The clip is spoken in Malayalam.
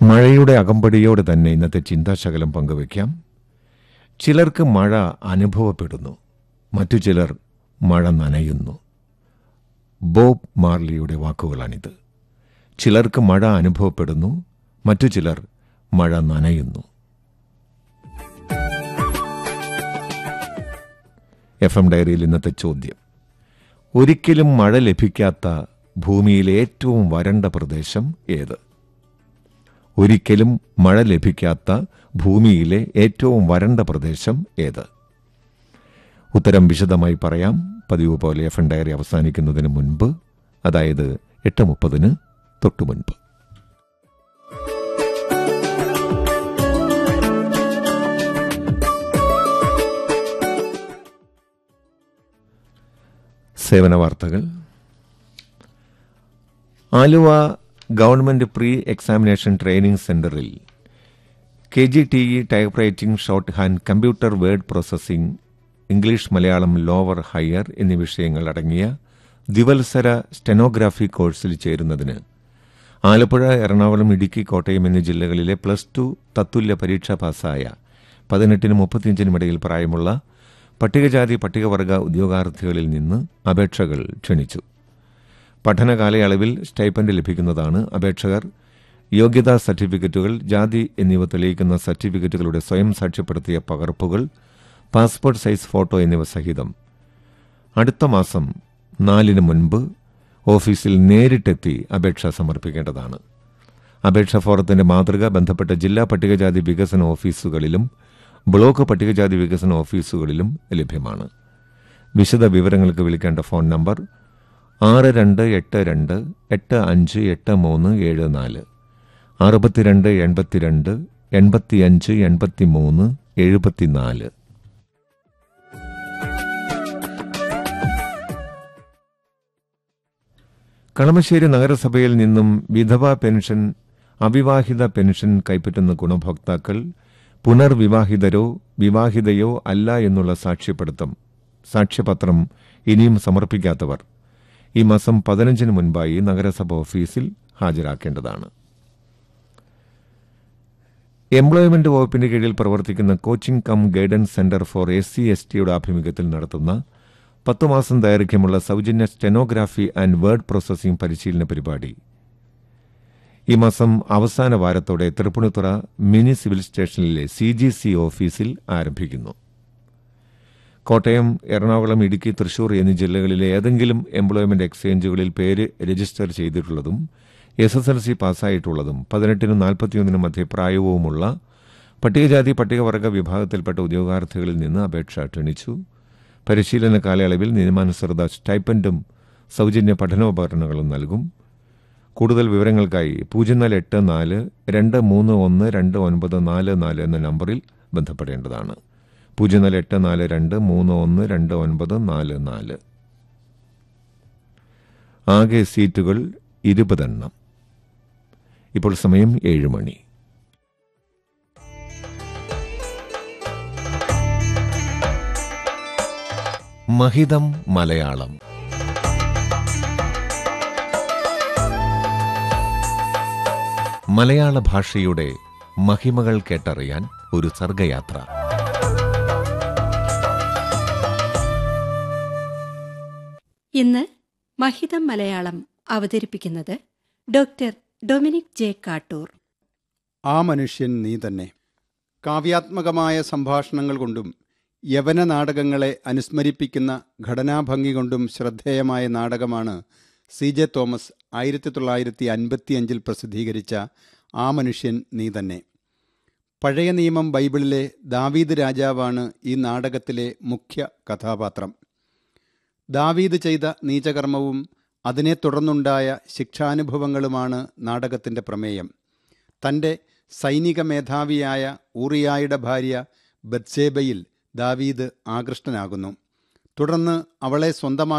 മഴയുടെ അകമ്പടിയോടെ തന്നെ ഇന്നത്തെ ചിന്താശകലം പങ്കുവയ്ക്കാം ചിലർക്ക് മഴ അനുഭവപ്പെടുന്നു മറ്റു ചിലർ മഴ നനയുന്നു ബോബ് മാർലിയുടെ വാക്കുകളാണിത് ചിലർക്ക് മഴ അനുഭവപ്പെടുന്നു മറ്റു ചിലർ മഴ നനയുന്നു എഫ് എം ഡയറിയിൽ ഇന്നത്തെ ചോദ്യം ഒരിക്കലും മഴ ലഭിക്കാത്ത ഭൂമിയിലെ ഏറ്റവും വരണ്ട പ്രദേശം ഏത് ഒരിക്കലും മഴ ലഭിക്കാത്ത ഭൂമിയിലെ ഏറ്റവും വരണ്ട പ്രദേശം ഏത് ഉത്തരം വിശദമായി പറയാം പതിവ് പോലെ എഫ് എൻ ഡയറി അവസാനിക്കുന്നതിന് മുൻപ് അതായത് എട്ട് മുപ്പതിന് തൊട്ടു മുൻപ് സേവന വാർത്തകൾ Aluva government pre examination training സെന്ററിൽ K G T E type writing shorthand computer word processing English Malayalam lower higher എന്നീ വിഷയങ്ങൾ അടങ്ങിയ ദ്വിവത്സര സ്റ്റെനോഗ്രാഫി കോഴ്സിൽ ചേരുന്നതിന് ആലപ്പുഴ എറണാകുളം ഇടുക്കി കോട്ടയം എന്നീ ജില്ലകളിലെ പ്ലസ് ടു തത്തുല്യ പരീക്ഷ പാസ്സായ പതിനെട്ടിനും മുപ്പത്തിയഞ്ചിനും ഇടയിൽ പ്രായമുള്ള പട്ടികജാതി പട്ടികവർഗ ഉദ്യോഗാർത്ഥികളിൽ നിന്ന് അപേക്ഷകൾ ക്ഷണിച്ചു പഠന കാലയളവിൽ സ്റ്റൈപ്പൻഡ് ലഭിക്കുന്നതാണ് അപേക്ഷകർ യോഗ്യതാ സർട്ടിഫിക്കറ്റുകൾ ജാതി എന്നിവ തെളിയിക്കുന്ന സർട്ടിഫിക്കറ്റുകളുടെ സ്വയം സാക്ഷ്യപ്പെടുത്തിയ പകർപ്പുകൾ പാസ്പോർട്ട് സൈസ് ഫോട്ടോ എന്നിവ സഹിതം അടുത്ത മാസം നാലിന് മുൻപ് ഓഫീസിൽ നേരിട്ടെത്തി അപേക്ഷ സമർപ്പിക്കേണ്ടതാണ് അപേക്ഷാ ഫോറത്തിന്റെ മാതൃക ബന്ധപ്പെട്ട ജില്ലാ പട്ടികജാതി വികസന ഓഫീസുകളിലും ബ്ലോക്ക് പട്ടികജാതി വികസന ഓഫീസുകളിലും ലഭ്യമാണ് വിശദ വിവരങ്ങൾക്ക് വിളിക്കേണ്ട ഫോൺ നമ്പർ ആറ് രണ്ട് എട്ട് രണ്ട് എട്ട് അഞ്ച് എട്ട് മൂന്ന് ഏഴ് നാല് അറുപത്തിരണ്ട് എൺപത്തിരണ്ട് എൺപത്തിയഞ്ച് എൺപത്തിമൂന്ന് എഴുപത്തിനാല് കളമശ്ശേരി നഗരസഭയിൽ നിന്നും വിധവാ പെൻഷൻ അവിവാഹിത പെൻഷൻ കൈപ്പറ്റുന്ന ഗുണഭോക്താക്കൾ പുനർവിവാഹിതരോ വിവാഹിതയോ അല്ല എന്നുള്ള സാക്ഷ്യപ്പെടുത്തം സാക്ഷ്യപത്രം ഇനിയും സമർപ്പിക്കാത്തവർ ഈ മാസം പതിനഞ്ചിന് മുൻപായി നഗരസഭ ഓഫീസിൽ ഹാജരാക്കേണ്ടതാണ് എംപ്ലോയ്മെന്റ് വകുപ്പിന്റെ കീഴിൽ പ്രവർത്തിക്കുന്ന coaching cum guidance centre for S C S ടിയുടെ ആഭിമുഖ്യത്തിൽ നടത്തുന്ന പത്തു മാസം ദൈർഘ്യമുള്ള സൗജന്യ സ്റ്റെനോഗ്രാഫി ആൻഡ് വേർഡ് പ്രോസസ്സിംഗ് പരിശീലന പരിപാടി ഈ മാസം അവസാന വാരത്തോടെ തൃപ്പൂണിത്തുറ മിനി സിവിൽ സ്റ്റേഷനിലെ സി ജി സി ഓഫീസിൽ ആരംഭിക്കുന്നു കോട്ടയം എറണാകുളം ഇടുക്കി തൃശൂർ എന്നീ ജില്ലകളിലെ ഏതെങ്കിലും എംപ്ലോയ്മെന്റ് എക്സ്ചേഞ്ചുകളിൽ പേര് രജിസ്റ്റർ ചെയ്തിട്ടുള്ളതും എസ് എസ് എൽ സി പാസ്സായിട്ടുള്ളതും പതിനെട്ടിനും നാൽപ്പത്തിയൊന്നിനും മധ്യ പ്രായവുമുള്ള പട്ടികജാതി പട്ടികവർഗ വിഭാഗത്തിൽപ്പെട്ട ഉദ്യോഗാർത്ഥികളിൽ നിന്ന് അപേക്ഷ ക്ഷണിച്ചു പരിശീലന കാലയളവിൽ നിയമാനുസൃത സ്റ്റൈപ്പൻഡും സൗജന്യ പഠനോപകരണങ്ങളും നൽകും കൂടുതൽ വിവരങ്ങൾക്കായി പൂജ്യം നാല് എട്ട് നാല് രണ്ട് മൂന്ന് ഒന്ന് രണ്ട് ഒൻപത് നാല് നാല് എന്ന നമ്പറിൽ ബന്ധപ്പെടേണ്ടതാണ് പൂജ്യം നാല് എട്ട് നാല് രണ്ട് മൂന്ന് ഒന്ന് രണ്ട് ഒൻപത് നാല് നാല് ആകെ സീറ്റുകൾ ഇരുപതെണ്ണം ഇപ്പോൾ സമയം ഏഴ് മണി മഹിതം മലയാളം മലയാള ഭാഷയുടെ മഹിമകൾ കേട്ടറിയാൻ ഒരു സർഗയാത്ര ഇന്ന് മഹിതം മലയാളം അവതരിപ്പിക്കുന്നത് ഡോക്ടർ ഡൊമിനിക് ജെ കാട്ടൂർ ആ മനുഷ്യൻ നീ തന്നെ കാവ്യാത്മകമായ സംഭാഷണങ്ങൾ കൊണ്ടും യവന നാടകങ്ങളെ അനുസ്മരിപ്പിക്കുന്ന ഘടനാഭംഗി കൊണ്ടും ശ്രദ്ധേയമായ നാടകമാണ് സി ജെ തോമസ് ആയിരത്തി തൊള്ളായിരത്തി അൻപത്തിയഞ്ചിൽ പ്രസിദ്ധീകരിച്ച ആ മനുഷ്യൻ നീ തന്നെ പഴയ നിയമം ബൈബിളിലെ ദാവീദ് രാജാവാണ് ഈ നാടകത്തിലെ മുഖ്യ കഥാപാത്രം ദാവീദ് ചെയ്ത നീചകർമ്മവും അതിനെ തുടർന്നുണ്ടായ ശിക്ഷാനുഭവങ്ങളുമാണ് നാടകത്തിൻ്റെ പ്രമേയം തൻ്റെ സൈനിക മേധാവിയായ ഊറിയായുടെ ഭാര്യ ബത്സേബയിൽ ദാവീദ് ആകൃഷ്ടനാകുന്നു തുടർന്ന് അവളെ സ്വന്തമാക്കി